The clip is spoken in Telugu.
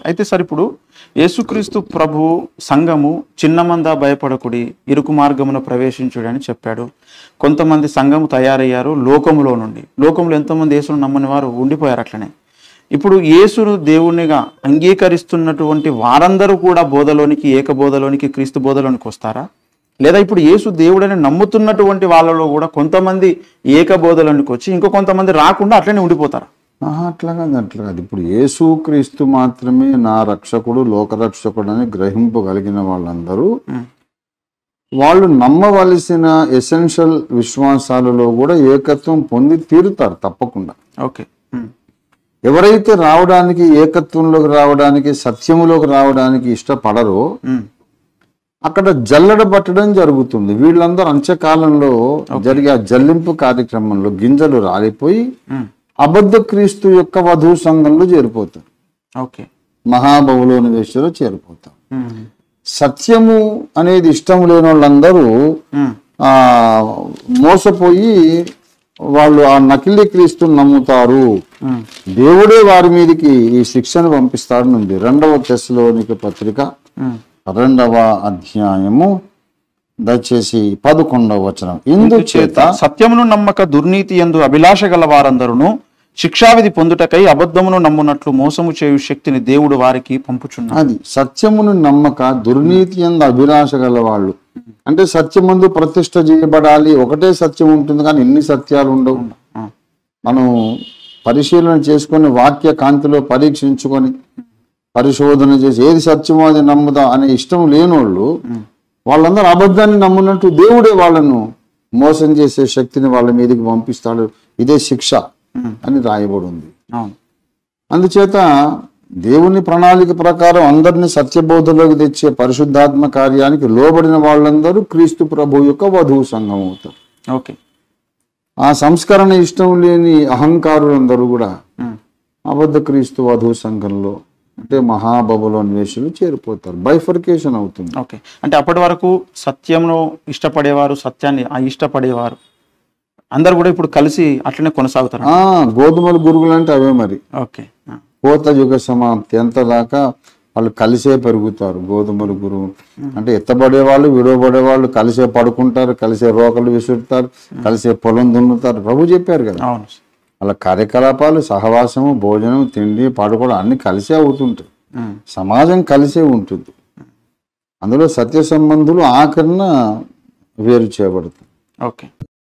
అయితే సార్ ఇప్పుడు యేసుక్రీస్తు ప్రభు సంఘము చిన్న మంద భయపడకుడి ఇరుకు మార్గమున ప్రవేశించుడి అని చెప్పాడు కొంతమంది సంఘము తయారయ్యారు లోకములో నుండి లోకంలో ఎంతోమంది యేసును నమ్మని వారు ఉండిపోయారు అట్లనే ఇప్పుడు యేసును దేవునిగా అంగీకరిస్తున్నటువంటి వారందరూ కూడా బోధలోనికి ఏక బోధలోనికి క్రీస్తు బోధలోనికి వస్తారా లేదా ఇప్పుడు యేసు దేవుడని నమ్ముతున్నటువంటి వాళ్ళలో కూడా కొంతమంది ఏక బోధలోనికి వచ్చి ఇంకో కొంతమంది రాకుండా అట్లనే ఉండిపోతారా ఆహా, అట్లా కాదు అట్లా కాదు ఇప్పుడు యేసుక్రీస్తు మాత్రమే నా రక్షకుడు లోకరక్షకుడు అని గ్రహింపగలిగిన వాళ్ళందరూ వాళ్ళు నమ్మవలసిన ఎసెన్షియల్ విశ్వాసాలలో కూడా ఏకత్వం పొంది తీరుతారు తప్పకుండా ఓకే ఉమ్. ఎవరైతే రావడానికి ఏకత్వంలోకి రావడానికి సత్యములోకి రావడానికి ఇష్టపడరో ఉమ్. అక్కడ జల్లడ పట్టడం జరుగుతుంది వీళ్ళందరూ అంత్యకాలంలో జరిగే ఆ జల్లింపు కార్యక్రమంలో గింజలు రాలిపోయి ఉమ్. అబద్ధ క్రీస్తు యొక్క వధువు సంఘంలో చేరిపోతారు ఓకే మహాబహులోని వేశ్యలో చేరిపోతారు ఉమ్. సత్యము అనేది ఇష్టం లేని వాళ్ళందరూ ఉమ్. ఆ మోసపోయి వాళ్ళు ఆ నకిలీ క్రీస్తుని నమ్ముతారు ఉమ్. దేవుడే వారి మీదకి ఈ శిక్షను పంపిస్తాడని ఉంది రెండవ తెశలోనికి పత్రిక ఉమ్. రెండవ అధ్యాయము దయచేసి పదకొండవ వచనం ఇందుచేత సత్యమును నమ్మక దుర్నీతి ఎందు అభిలాష గల వారందరును శిక్షావిధి పొందుటకై అబద్ధమును నమ్మునట్లు మోసము చేయు శక్తిని దేవుడు వారికి పంపుచున్నాడు అది సత్యమును నమ్మక దుర్నీతి ఎందు అభిలాష గల వాళ్ళు అంటే సత్యమందు ప్రతిష్ట చేయబడాలి ఒకటే సత్యం ఉంటుంది కానీ ఎన్ని సత్యాలు ఉండవు మనం పరిశీలన చేసుకొని వాక్య కాంతిలో పరీక్షించుకొని పరిశోధన చేసి ఏది సత్యమో అది నమ్ముదాం అనే ఇష్టం లేనోళ్ళు వాళ్ళందరూ అబద్ధాన్ని నమ్మునట్టు దేవుడే వాళ్ళను మోసం చేసే శక్తిని వాళ్ళ మీదకి పంపిస్తాడు ఇదే శిక్ష అని రాయబడి ఉంది అవును అందుచేత దేవుని ప్రణాళిక ప్రకారం అందరినీ సత్యబోధలోకి తెచ్చే పరిశుద్ధాత్మ కార్యానికి లోబడిన వాళ్ళందరూ క్రీస్తు ప్రభు యొక్క వధువు సంఘం అవుతారు ఓకే ఆ సంస్కరణ ఇష్టం లేని అహంకారులందరూ కూడా ఉమ్. అబద్ధ క్రీస్తు వధువు సంఘంలో అంటే మహాబబులో అన్వేషణలు చేరిపోతారు బైఫర్కేషన్ అవుతుంది ఓకే అంటే అప్పటి వరకు సత్యంను ఇష్టపడేవారు సత్యాన్ని ఆ ఇష్టపడేవారు అందరు కూడా ఇప్పుడు కలిసి అట్లనే కొనసాగుతారు ఆ గోధుమల గురుగులు అంటే అవే మరి ఓకే ఆ. కోత యుగ సమాప్తి ఎంత దాకా వాళ్ళు కలిసే పెరుగుతారు గోధుమల గురువు అంటే ఎత్తబడే వాళ్ళు విడవబడే వాళ్ళు కలిసే పడుకుంటారు కలిసే రోకలు విసురుతారు కలిసే పొలం దున్నుతారు ప్రభు చెప్పారు కదా అవును వాళ్ళ కార్యకలాపాలు సహవాసము భోజనం తిండి పడుకోవడం అన్ని కలిసే అవుతుంటాయి ఉమ్. సమాజం కలిసే ఉంటుంది అందులో సత్య సంబంధులు ఆఖరిన వేరు చేయబడతారు ఓకే